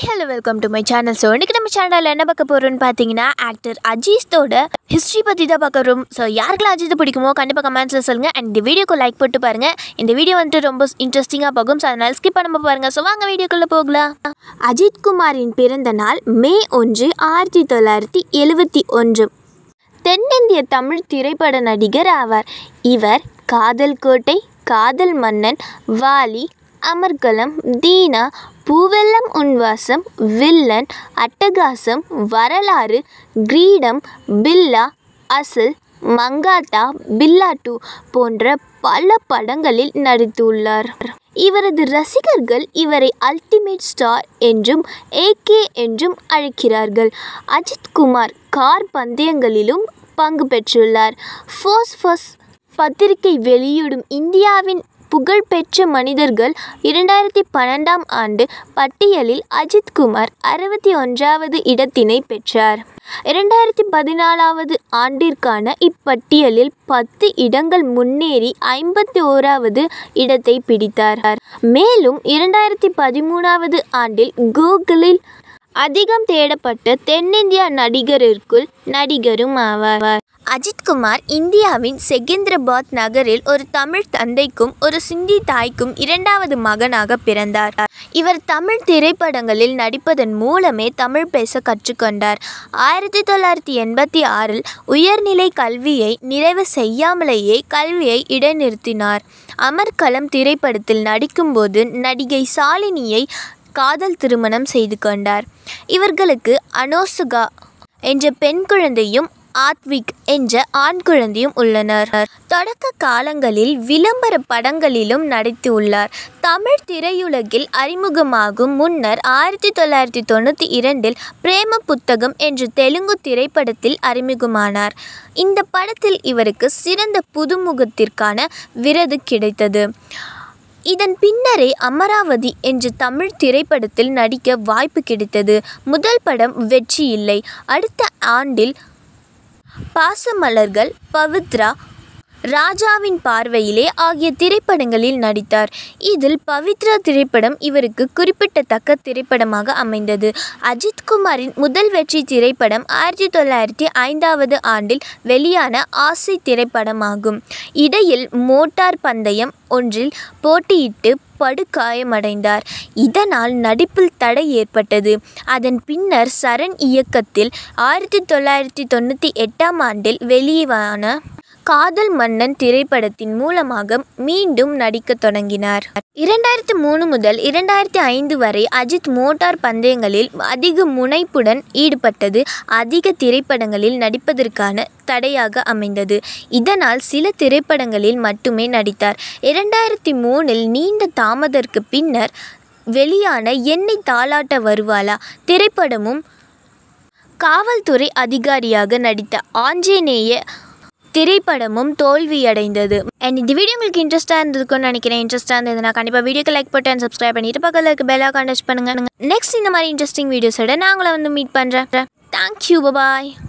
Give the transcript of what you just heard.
hi hello welcome to my channel so இன்றைக்கி நம்ம சேனலில் என்ன பார்க்க போகிறோம்னு பார்த்தீங்கன்னா ஆக்டர் அஜீத்தோட ஹிஸ்ட்ரி பற்றி தான் பார்க்குறோம் ஸோ யாருக்கெல்லாம் அஜித் பிடிக்குமோ கண்டிப்பாக கமெண்ட்ஸில் சொல்லுங்கள் அண்ட் இந்த வீடியோக்கு லைக் போட்டு பாருங்கள் இந்த வீடியோ வந்துட்டு ரொம்ப இன்ட்ரெஸ்டிங்காக போகும் ஸோ அதனால் ஸ்கிப் பண்ணாமல் பாருங்கள் ஸோ வாங்க வீடியோக்குள்ளே போகலாம் அஜித் குமாரின் பிறந்த நாள் மே ஒன்று ஆயிரத்தி தொள்ளாயிரத்தி எழுபத்தி ஒன்று தென்னிந்திய தமிழ் திரைப்பட நடிகர் ஆவார் இவர் காதல் கோட்டை காதல் மன்னன் வாலி அமர்கலம் தீனா பூவெல்லம் உன்வாசம் வில்லன் அட்டகாசம் வரலாறு கிரீடம் பில்லா அசல் மங்காத்தா பில்லா டூ போன்ற பல படங்களில் நடித்துள்ளார் இவரது ரசிகர்கள் இவரை அல்டிமேட் ஸ்டார் என்றும் ஏகே என்றும் அழைக்கிறார்கள் அஜித் குமார் கார் பந்தயங்களிலும் பங்கு பெற்றுள்ளார் ஃபோஸ் ஃபோஸ் பத்திரிகை வெளியிடும் இந்தியாவின் புகழ்பெற்ற மனிதர்கள் இரண்டாயிரத்தி பன்னெண்டாம் ஆண்டு பட்டியலில் அஜித் குமார் அறுபத்தி ஒன்றாவது இடத்தினை பெற்றார் இரண்டாயிரத்தி பதினாலாவது ஆண்டிற்கான இப்பட்டியலில் பத்து இடங்கள் முன்னேறி ஐம்பத்தி ஓராவது இடத்தை பிடித்தார் மேலும் இரண்டாயிரத்தி பதிமூணாவது ஆண்டில் கூகுளில் அதிகம் தேடப்பட்ட தென்னிந்திய நடிகருக்குள் நடிகரும் ஆவார் அஜித்குமார் இந்தியாவின் செகந்திராபாத் நகரில் ஒரு தமிழ் தந்தைக்கும் ஒரு சிந்தி தாய்க்கும் இரண்டாவது மகனாக பிறந்தார் இவர் தமிழ் திரைப்படங்களில் நடிப்பதன் மூலமே தமிழ் பேச கற்றுக்கொண்டார் ஆயிரத்தி தொள்ளாயிரத்தி எண்பத்தி ஆறில் உயர்நிலை கல்வியை நிறைவு செய்யாமலேயே கல்வியை இடைநிறுத்தினார் அமர்கலம் திரைப்படத்தில் நடிக்கும்போது நடிகை சாலினியை காதல் திருமணம் செய்து கொண்டார் இவர்களுக்கு அனோசுகா என்ற பெண் குழந்தையும் ஆத்விக் என்ற ஆண் குழந்தையும் உள்ளனர் தொடக்க காலங்களில் விளம்பர படங்களிலும் நடித்துள்ளார் தமிழ் திரையுலகில் அறிமுகமாகும் முன்னர் ஆயிரத்தி தொள்ளாயிரத்தி தொண்ணூற்றி இரண்டில் பிரேம புத்தகம் என்ற தெலுங்கு திரைப்படத்தில் அறிமுகமானார் இந்த படத்தில் இவருக்கு சிறந்த புதுமுகத்திற்கான விருது கிடைத்தது இதன் பின்னரே அமராவதி என்ற தமிழ் திரைப்படத்தில் நடிக்க வாய்ப்பு கிடைத்தது முதல் படம் வெற்றி இல்லை அடுத்த ஆண்டில் பாசமலர்கள் பவித்ரா ராஜாவின் பார்வையிலே ஆகிய திரைப்படங்களில் நடித்தார் இதில் பவித்ரா திரைப்படம் இவருக்கு குறிப்பிடத்தக்க திரைப்படமாக அமைந்தது அஜித் குமாரின் முதல் வெற்றி திரைப்படம் ஆயிரத்தி தொள்ளாயிரத்தி ஐந்தாவது ஆண்டில் வெளியான ஆசை திரைப்படமாகும் இடையில் மோட்டார் பந்தயம் ஒன்றில் போட்டியிட்டு படுகாயமடைந்தார் இதனால் நடிப்பில் தடை ஏற்பட்டது அதன் பின்னர் சரண் இயக்கத்தில் ஆயிரத்தி தொள்ளாயிரத்தி தொண்ணூற்றி எட்டாம் ஆண்டில் வெளியான காதல் மன்னன் திரைப்படத்தின் மூலமாக மீண்டும் நடிக்க தொடங்கினார் இரண்டாயிரத்தி மூணு முதல் இரண்டாயிரத்தி ஐந்து வரை அஜித் மோட்டார் பந்தயங்களில் அதிக முனைப்புடன் ஈடுபட்டது அதிக திரைப்படங்களில் நடிப்பதற்கான தடையாக அமைந்தது இதனால் சில திரைப்படங்களில் மட்டுமே நடித்தார் இரண்டாயிரத்தி மூணில் நீண்ட தாமதற்கு பின்னர் வெளியான என்னை தாளாட்ட வருவாளா திரைப்படமும் காவல்துறை அதிகாரியாக நடித்த ஆஞ்சநேய திரைப்படமும் தோல்வியடைந்தது அண்ட் இந்த வீடியோ உங்களுக்கு இன்ட்ரெஸ்ட்டாக இருந்திருக்கும்னு நினைக்கிறேன் இன்ட்ரெஸ்ட்டாக இருந்ததுன்னா கண்டிப்பாக வீடியோக்கு லைக் போட்டு அண்ட் சப்ஸ்கிரைப் பண்ணிட்டு பக்கத்தில் இருக்க பெல் ஐக்கான் டச் பண்ணுங்க நெக்ஸ்ட் இந்த மாதிரி இன்ட்ரெஸ்டிங் வீடியோஸோட நான் உங்களை வந்து மீட் பண்ணுறேன் தேங்க்யூ பாய்